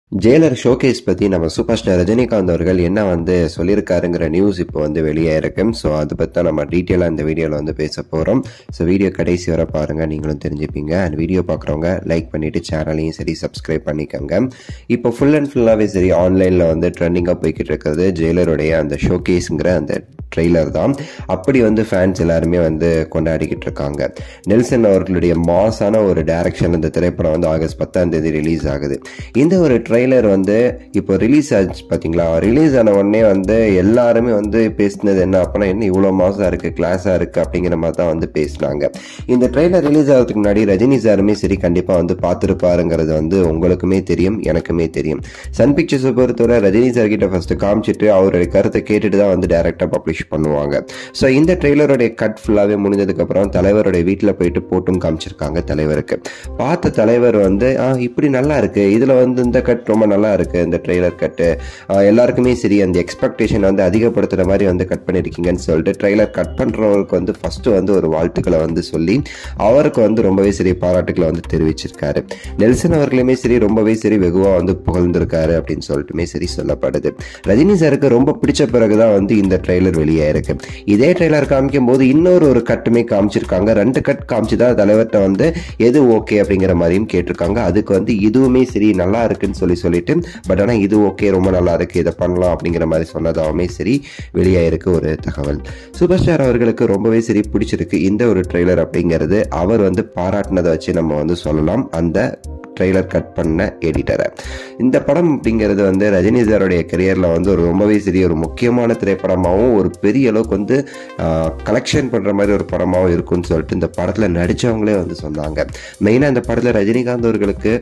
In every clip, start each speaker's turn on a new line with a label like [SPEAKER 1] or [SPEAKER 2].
[SPEAKER 1] Jailer showcase பற்றி நம்ம super star Rajinikanth அவர்கள் என்ன வந்து சொல்லியிருக்காருங்கிற நியூஸ் இப்போ வந்து வெளியே இருக்கு ஸோ அதை பற்றி தான் நம்ம டீட்டெயிலாக இந்த வீடியோவில் வந்து பேச போகிறோம் ஸோ வீடியோ கடைசி வரை பாருங்கள் நீங்களும் தெரிஞ்சுப்பீங்க அண்ட் வீடியோ பார்க்குறவங்க லைக் பண்ணிவிட்டு சேனலையும் சரி சப்ஸ்கிரைப் பண்ணிக்கோங்க இப்போ ஃபுல் அண்ட் ஃபுல்லாகவே சரி ஆன்லைனில் வந்து ட்ரெண்டிங்காக போய்கிட்டு இருக்கிறது ஜெயிலருடைய அந்த ஷோகேஸுங்கிற அந்த ட்ரெய்லர் தான் அப்படி வந்து ஃபேன்ஸ் எல்லாருமே வந்து கொண்டாடிக்கிட்டு இருக்காங்க நெல்சன் அவர்களுடைய மாஸான ஒரு டைரக்ஷன் இந்த திரைப்படம் வந்து ஆகஸ்ட் பத்தாம் தேதி ரிலீஸ் ஆகுது இந்த ஒரு ட்ரெய்லர் வந்து இப்போ ரிலீஸ் ஆச்சு பார்த்தீங்களா ரிலீஸ் ஆன உடனே வந்து எல்லாருமே வந்து பேசினது என்ன அப்படின்னா என்ன இவ்வளோ மாசம் இருக்குது கிளாஸாக இருக்குது அப்படிங்கிற மாதிரி தான் வந்து பேசினாங்க இந்த ட்ரெய்லர் ரிலீஸ் ஆகிறதுக்கு முன்னாடி ரஜினி சாருமே சரி கண்டிப்பாக வந்து பார்த்துருப்பாருங்கிறது வந்து உங்களுக்குமே தெரியும் எனக்குமே தெரியும் சன் பிக்சர்ஸை பொறுத்தவரை ரஜினி சார் கிட்ட ஃபர்ஸ்ட் காமிச்சிட்டு அவருடைய கருத்தை கேட்டுட்டு தான் வந்து டேரக்டாக பப்ளிஷ் பண்ணுவாங்க ஸோ இந்த ட்ரெய்லருடைய கட் ஃபுல்லாகவே முடிஞ்சதுக்கப்புறம் தலைவருடைய வீட்டில் போயிட்டு போட்டும் காமிச்சிருக்காங்க தலைவருக்கு பார்த்த தலைவர் வந்து ஆ இப்படி நல்லா இருக்கு இதில் வந்து இந்த கட் ரொம்ப நல்லா இருக்கு இந்த ட்ரெய்லர் கட்டு எல்லாருக்குமே சரி அந்த எக்ஸ்பெக்டேஷன் வந்து அதிகப்படுத்துகிற மாதிரி வந்து கட் பண்ணியிருக்கீங்கன்னு சொல்லிட்டு ட்ரெய்லர் கட் பண்ணுறவருக்கு வந்து ஃபஸ்ட்டு வந்து ஒரு வாழ்த்துக்களை வந்து சொல்லி அவருக்கு வந்து ரொம்பவே சரி பாராட்டுக்களை வந்து தெரிவிச்சிருக்காரு நெல்சன் அவர்களுமே சரி ரொம்பவே சரி வெகுவாக வந்து புகழ்ந்திருக்காரு அப்படின்னு சொல்லிட்டுமே சரி சொல்லப்படுது ரஜினி சாருக்கு ரொம்ப பிடிச்ச பிறகுதான் வந்து இந்த ட்ரெய்லர் வெளியாயிருக்கு இதே ட்ரெய்லர் காமிக்கும் போது இன்னொரு ஒரு கட்டுமே காமிச்சிருக்காங்க ரெண்டு கட் காமிச்சு தான் தலைவர்கிட்ட வந்து எது ஓகே அப்படிங்கிற மாதிரியும் கேட்டிருக்காங்க அதுக்கு வந்து இதுவுமே சரி நல்லா இருக்குன்னு சொல்லி சொல்லிட்டு பட் ஆனால் இது ஓகே ரொம்ப நல்லா இருக்கு இதை பண்ணலாம் அப்படிங்கிற மாதிரி சொன்னதாகவுமே சரி வெளியாயிருக்கு ஒரு தகவல் சூப்பர் ஸ்டார் அவர்களுக்கு ரொம்பவே சரி பிடிச்சிருக்கு இந்த ஒரு ட்ரெய்லர் அப்படிங்கிறது அவர் வந்து பாராட்டினதை வச்சு நம்ம வந்து சொல்லலாம் அந்த ட்ரெய்லர் கட் பண்ண எடிட்டரை இந்த படம் அப்படிங்கிறது வந்து ரஜினி சாருடைய கரியரில் வந்து ஒரு ரொம்பவே சரி ஒரு முக்கியமான திரைப்படமாகவும் ஒரு பெரிய அளவுக்கு வந்து கலெக்ஷன் பண்ணுற மாதிரி ஒரு படமாகவும் இருக்கும்னு சொல்லிட்டு இந்த படத்தில் நடித்தவங்களே வந்து சொன்னாங்க மெயினாக இந்த படத்தில் ரஜினிகாந்த் அவர்களுக்கு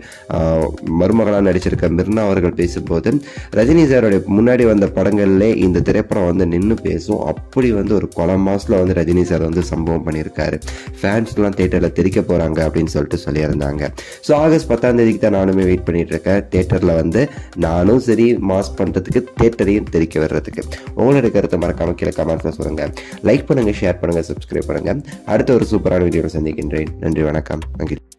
[SPEAKER 1] மருமகளாக நடிச்சிருக்க மிர்னா அவர்கள் பேசும்போது ரஜினி சாருடைய முன்னாடி வந்த படங்கள்லே இந்த திரைப்படம் வந்து நின்று பேசும் அப்படி வந்து ஒரு கொலை மாதத்தில் வந்து ரஜினி சார் வந்து சம்பவம் பண்ணியிருக்காரு ஃபேன்ஸ்லாம் தேட்டரில் தெரிக்க போகிறாங்க அப்படின்னு சொல்லிட்டு சொல்லியிருந்தாங்க ஸோ ஆகஸ்ட் பத்தாம் தேதிக்கு தான் நானுமே வெயிட் பண்ணிட்டு இருக்கேன் தேட்டரில் வந்து நானும் சரி மாஸ் பண்ணுறதுக்கு தேட்டரையும் தெரிக்க வர்றதுக்கு உங்களுடைய கருத்தை மறக்காம கீழே கமெண்ட்ஸில் சொல்லுங்கள் லைக் பண்ணுங்கள் ஷேர் பண்ணுங்கள் சப்ஸ்கிரைப் பண்ணுங்கள் அடுத்த ஒரு சூப்பரான வீடியோவில் சந்திக்கின்றேன் நன்றி வணக்கம் நன்றி